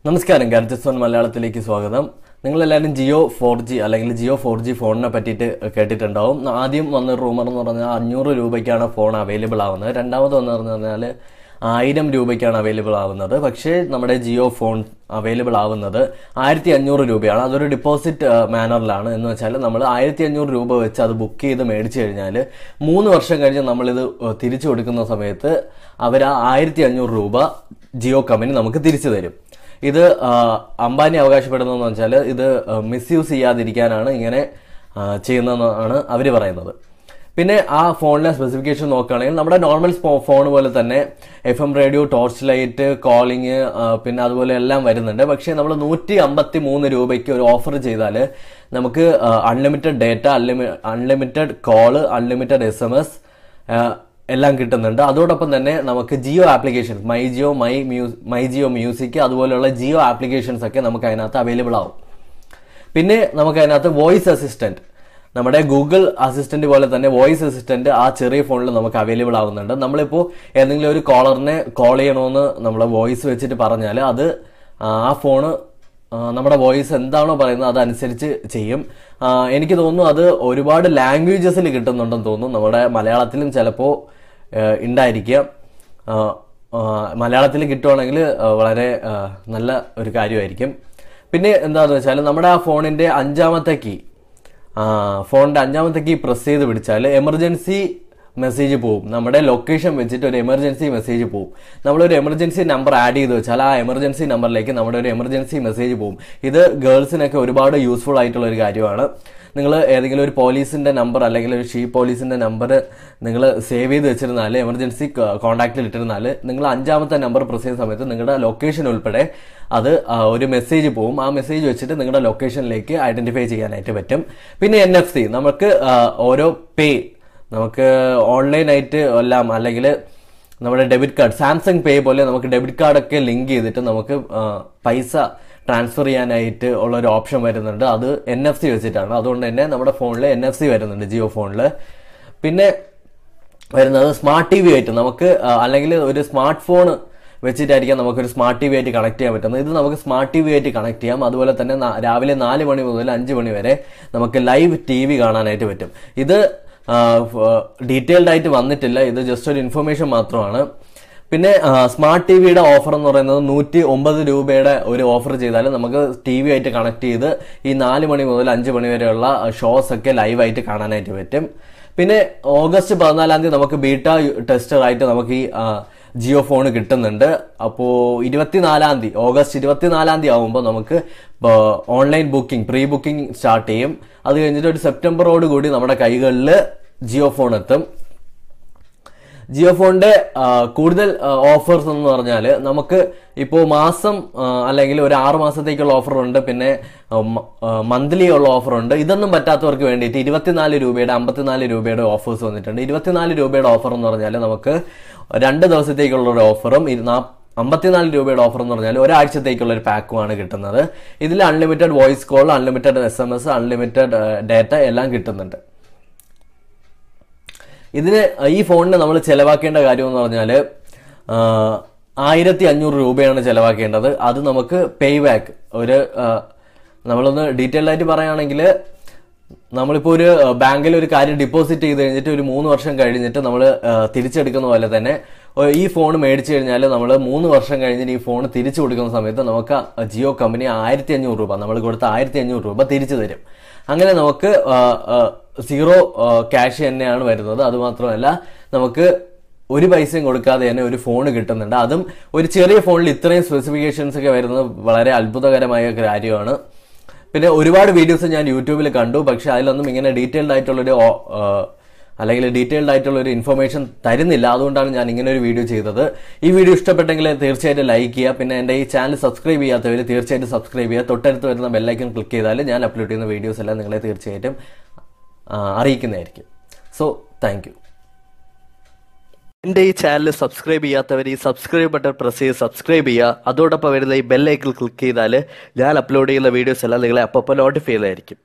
നമസ്കാരം gadgets on മലയാളത്തിലേക്ക് സ്വാഗതം നിങ്ങളെല്ലാവരും ജിയോ ഫോർ ജി അല്ലെങ്കിൽ ജിയോ ഫോർ ജി ഫോണിനെ പറ്റിയിട്ട് കേട്ടിട്ടുണ്ടാവും ആദ്യം വന്ന റൂമർ എന്ന് പറഞ്ഞാൽ അഞ്ഞൂറ് രൂപയ്ക്കാണ് ഫോൺ അവൈലബിൾ ആവുന്നത് രണ്ടാമത് വന്നു പറഞ്ഞാൽ ആയിരം രൂപയ്ക്കാണ് അവൈലബിൾ ആവുന്നത് പക്ഷേ നമ്മുടെ ജിയോ ഫോൺ അവൈലബിൾ ആവുന്നത് ആയിരത്തി അഞ്ഞൂറ് രൂപയാണ് അതൊരു ഡിപ്പോസിറ്റ് മാനറിലാണ് എന്ന് വെച്ചാൽ നമ്മൾ ആയിരത്തി അഞ്ഞൂറ് രൂപ വെച്ച് അത് ബുക്ക് ചെയ്ത് മേടിച്ചു കഴിഞ്ഞാൽ മൂന്ന് വർഷം കഴിഞ്ഞ് നമ്മളിത് തിരിച്ചു കൊടുക്കുന്ന സമയത്ത് അവർ ആ ആയിരത്തി അഞ്ഞൂറ് രൂപ ജിയോ കമ്പനി നമുക്ക് തിരിച്ചു തരും ഇത് ആ, അംബാനി അവകാശപ്പെടുന്നതെന്ന് വെച്ചാൽ ഇത് മിസ്യൂസ് ചെയ്യാതിരിക്കാനാണ് ഇങ്ങനെ ആ, ചെയ്യുന്നതെന്നാണ് അവർ പറയുന്നത് പിന്നെ ആ ഫോണിലെ സ്പെസിഫിക്കേഷൻ നോക്കുകയാണെങ്കിൽ നമ്മുടെ നോർമൽ ഫോൺ പോലെ തന്നെ F M radio torch light calling പിന്നെ അതുപോലെ എല്ലാം വരുന്നുണ്ട് പക്ഷേ നമ്മൾ നൂറ്റി അമ്പത്തി മൂന്ന് രൂപയ്ക്ക് ഒരു ഓഫർ ചെയ്താൽ നമുക്ക് unlimited data unlimited call unlimited S M S എല്ലാം കിട്ടുന്നുണ്ട് അതോടൊപ്പം തന്നെ നമുക്ക് Jio application my Jio my മ്യൂ മൈ ജിയോ മ്യൂസിക് അതുപോലെയുള്ള ജിയോ ആപ്ലിക്കേഷൻസ് ഒക്കെ നമുക്ക് അതിനകത്ത് അവൈലബിൾ ആവും പിന്നെ നമുക്ക് അതിനകത്ത് വോയിസ് അസിസ്റ്റന്റ് നമ്മുടെ ഗൂഗിൾ അസിസ്റ്റന്റ് പോലെ തന്നെ വോയിസ് അസിസ്റ്റന്റ് ആ ചെറിയ ഫോണിൽ നമുക്ക് അവൈലബിൾ ആവുന്നുണ്ട് നമ്മളിപ്പോൾ ഏതെങ്കിലും ഒരു കോളറിനെ കോൾ ചെയ്യണമെന്ന് നമ്മൾ വോയിസ് വെച്ചിട്ട് പറഞ്ഞാൽ അത് ആ ഫോണ് ആ, നമ്മുടെ വോയിസ് എന്താണോ പറയുന്നത് അതനുസരിച്ച് ചെയ്യും ആ, എനിക്ക് തോന്നുന്നു അത് ഒരുപാട് ലാംഗ്വേജസിൽ കിട്ടുന്നുണ്ടെന്ന് തോന്നുന്നു നമ്മുടെ മലയാളത്തിലും ചിലപ്പോൾ ഉണ്ടായിരിക്കുക ആ, ആ, മലയാളത്തിൽ കിട്ടുവാണെങ്കിൽ ആ, വളരെ ആ, നല്ല ഒരു കാര്യമായിരിക്കും പിന്നെ എന്താണെന്ന് വെച്ചാൽ നമ്മുടെ ആ ഫോണിന്റെ അഞ്ചാമത്തെ കീ ഫോണിന്റെ അഞ്ചാമത്തെ കീ പ്രസ് ചെയ്ത് പിടിച്ചാൽ എമർജൻസി മെസ്സേജ് പോവും നമ്മുടെ ലൊക്കേഷൻ വെച്ചിട്ട് ഒരു എമർജൻസി മെസ്സേജ് പോവും നമ്മളൊരു എമർജൻസി നമ്പർ ആഡ് ചെയ്ത് വെച്ചാൽ ആ എമർജൻസി നമ്പറിലേക്ക് നമ്മുടെ ഒരു എമർജൻസി മെസ്സേജ് പോവും ഇത് ഗേൾസിനൊക്കെ ഒരുപാട് യൂസ്ഫുൾ ആയിട്ടുള്ള ഒരു കാര്യമാണ് നിങ്ങൾ ഏതെങ്കിലും ഒരു പോലീസിന്റെ നമ്പർ അല്ലെങ്കിൽ ഒരു ഷീ പോലീസിന്റെ നമ്പർ നിങ്ങൾ സേവ് ചെയ്ത് വെച്ചിരുന്നാൽ എമർജൻസി കോൺടാക്റ്റിൽ ഇട്ടിരുന്നാൽ നിങ്ങൾ അഞ്ചാമത്തെ നമ്പർ പ്രസ് ചെയ്യുന്ന സമയത്ത് നിങ്ങളുടെ ലൊക്കേഷൻ ഉൾപ്പെടെ അത് ആ, ഒരു മെസ്സേജ് പോവും ആ മെസ്സേജ് വെച്ചിട്ട് നിങ്ങളുടെ ലൊക്കേഷനിലേക്ക് ഐഡന്റിഫൈ ചെയ്യാനായിട്ട് പറ്റും പിന്നെ എൻ എഫ് സി നമുക്ക് ആ, ഓരോ പേ നമുക്ക് ഓൺലൈനായിട്ട് എല്ലാം അല്ലെങ്കിൽ നമ്മുടെ ഡെബിറ്റ് കാർഡ് സാംസങ് പേ പോലെ നമുക്ക് ഡെബിറ്റ് കാർഡൊക്കെ ലിങ്ക് ചെയ്തിട്ട് നമുക്ക് ആ, പൈസ ട്രാൻസ്ഫർ ചെയ്യാനായിട്ട് ഉള്ള ഒരു ഓപ്ഷൻ വരുന്നുണ്ട് അത് എൻ എഫ് സി വെച്ചിട്ടാണ് അതുകൊണ്ട് തന്നെ നമ്മുടെ ഫോണിൽ എൻ എഫ് സി വരുന്നുണ്ട് ജിയോ ഫോണിൽ പിന്നെ വരുന്നത് സ്മാർട്ട് ടി വി ആയിട്ട് നമുക്ക് ആ, അല്ലെങ്കിൽ ഒരു സ്മാർട്ട് ഫോൺ വെച്ചിട്ടായിരിക്കാം നമുക്കൊരു സ്മാർട്ട് ടി വി ആയിട്ട് കണക്ട് ചെയ്യാൻ പറ്റുന്നത് ഇത് നമുക്ക് സ്മാർട്ട് ടി വി ആയിട്ട് കണക്ട് ചെയ്യാം അതുപോലെ തന്നെ നാ- രാവിലെ നാല് മണി മുതൽ അഞ്ച് മണി വരെ നമുക്ക് ലൈവ് ടി വി കാണാനായിട്ട് പറ്റും ഇത് ഡീറ്റെയിൽഡ് ആയിട്ട് വന്നിട്ടില്ല ഇത് ജസ്റ്റ് ഒരു ഇൻഫർമേഷൻ മാത്രമാണ് പിന്നെ സ്മാർട്ട് ടി വിയുടെ ഓഫർ എന്ന് പറയുന്നത് നൂറ്റി ഒമ്പത് രൂപയുടെ ഒരു ഓഫർ ചെയ്താൽ നമുക്ക് ടി വി ആയിട്ട് കണക്ട് ചെയ്ത് ഈ നാല് മണി മുതൽ അഞ്ച് മണി വരെയുള്ള ഷോസ് ഒക്കെ ലൈവായിട്ട് കാണാനായിട്ട് പറ്റും പിന്നെ ഓഗസ്റ്റ് പതിനാലാം തീയതി നമുക്ക് ബീറ്റ ടെസ്റ്റർ ആയിട്ട് നമുക്ക് ഈ ആ, ജിയോ ഫോൺ കിട്ടുന്നുണ്ട് അപ്പോൾ ഇരുപത്തിനാലാം തീയതി ഓഗസ്റ്റ് ഇരുപത്തിനാലാം തീയതി ആകുമ്പോൾ നമുക്ക് online booking pre booking start ചെയ്യും അത് കഴിഞ്ഞിട്ട് ഒരു സെപ്റ്റംബറോട് കൂടി നമ്മുടെ കൈകളിൽ ജിയോ ഫോൺ എത്തും ജിയോ ഫോണിന്റെ ആ, കൂടുതൽ ഓഫേഴ്സ് എന്ന് പറഞ്ഞാൽ നമുക്ക് ഇപ്പോൾ മാസം ആ, അല്ലെങ്കിൽ ഒരു ആറ് മാസത്തേക്കുള്ള ഓഫർ ഉണ്ട് പിന്നെ മന്ത്ലി ഉള്ള ഓഫർ ഉണ്ട് ഇതൊന്നും പറ്റാത്തവർക്ക് വേണ്ടിയിട്ട് ഇരുപത്തിനാല് രൂപയുടെ അമ്പത്തിനാല് രൂപയുടെ ഓഫേഴ്സ് വന്നിട്ടുണ്ട് ഇരുപത്തിനാല് രൂപയുടെ ഓഫർ എന്ന് പറഞ്ഞാൽ നമുക്ക് രണ്ട് ദിവസത്തേക്കുള്ള ഒരു ഓഫറും അമ്പത്തിനാല് രൂപയുടെ ഓഫർ എന്ന് പറഞ്ഞാൽ ഒരാഴ്ചത്തേക്കുള്ള ഒരു പാക്കുമാണ് കിട്ടുന്നത് ഇതിൽ unlimited voice call unlimited S M S unlimited data എല്ലാം കിട്ടുന്നുണ്ട് ഇതിന് ഈ ഫോണിന് നമ്മൾ ചെലവാക്കേണ്ട കാര്യം എന്ന് പറഞ്ഞാൽ ആയിരത്തി അഞ്ഞൂറ് രൂപയാണ് ചെലവാക്കേണ്ടത് അത് നമുക്ക് പേ ബാക്ക് ഒരു ആ, നമ്മളൊന്ന് ഡീറ്റെയിൽഡ് ആയിട്ട് പറയുകയാണെങ്കിൽ നമ്മളിപ്പോൾ ഒരു ബാങ്കിൽ ഒരു കാര്യം ഡിപ്പോസിറ്റ് ചെയ്ത് കഴിഞ്ഞിട്ട് ഒരു മൂന്ന് വർഷം കഴിഞ്ഞിട്ട് നമ്മൾ തിരിച്ചെടുക്കുന്ന പോലെ തന്നെ ഒ- ഈ ഫോൺ മേടിച്ചു കഴിഞ്ഞാൽ നമ്മൾ മൂന്ന് വർഷം കഴിഞ്ഞിട്ട് ഈ ഫോൺ തിരിച്ചു കൊടുക്കുന്ന സമയത്ത് നമുക്ക് ആ ജിയോ കമ്പനി ആയിരത്തി അഞ്ഞൂറ് രൂപ നമ്മൾ കൊടുത്ത ആയിരത്തി അഞ്ഞൂറ് രൂപ തിരിച്ചു തരും അങ്ങനെ നമുക്ക് ആ, ആ, സീറോ ആ, ക്യാഷ് തന്നെയാണ് വരുന്നത് അത് മാത്രമല്ല നമുക്ക് ഒരു പൈസയും കൊടുക്കാതെ തന്നെ ഒരു ഫോൺ കിട്ടുന്നുണ്ട് അതും ഒരു ചെറിയ ഫോണിൽ ഇത്രയും സ്പെസിഫിക്കേഷൻസ് ഒക്കെ വരുന്നത് വളരെ അത്ഭുതകരമായ കാര്യമാണ് പിന്നെ ഒരുപാട് വീഡിയോസ് ഞാൻ യൂട്യൂബിൽ കണ്ടു പക്ഷെ അതിലൊന്നും ഇങ്ങനെ ഡീറ്റെയിൽഡ് ആയിട്ടുള്ളൊരു ഓ- ആ, അല്ലെങ്കിൽ ഡീറ്റെയിൽഡ് ആയിട്ടുള്ള ഒരു ഇൻഫർമേഷൻ തരുന്നില്ല അതുകൊണ്ടാണ് ഞാൻ ഇങ്ങനെ ഒരു വീഡിയോ ചെയ്തത് ഈ വീഡിയോ ഇഷ്ടപ്പെട്ടെങ്കിൽ തീർച്ചയായിട്ടും ലൈക്ക് ചെയ്യുക പിന്നെ എൻ്റെ ഈ ചാനൽ സബ്സ്ക്രൈബ് ചെയ്യാത്തവർ തീർച്ചയായിട്ടും സബ്സ്ക്രൈബ് ചെയ്യുക തൊട്ടടുത്ത് വരുന്ന ബെല്ലൈക്കൺ ക്ലിക്ക് ചെയ്താൽ ഞാൻ അപ്ലോഡ് ചെയ്യുന്ന വീഡിയോസ് എല്ലാം നിങ്ങളെ തീർച്ചയായിട്ടും ആ, അറിയിക്കുന്നതായിരിക്കും സോ താങ്ക് യു എൻ്റെ ഈ ചാനൽ സബ്സ്ക്രൈബ് ചെയ്യാത്തവർ ഈ സബ്സ്ക്രൈബ് ബട്ടൺ പ്രസ് ചെയ്ത് സബ്സ്ക്രൈബ് ചെയ്യുക അതോടൊപ്പം വരുന്ന ഈ ബെല്ലൈക്കിൽ ക്ലിക്ക് ചെയ്താൽ ഞാൻ അപ്ലോഡ് ചെയ്യുന്ന വീഡിയോസ് എല്ലാം നിങ്ങളെ അപ്പോൾ നോട്ടിഫൈ ചെയ്തായിരിക്കും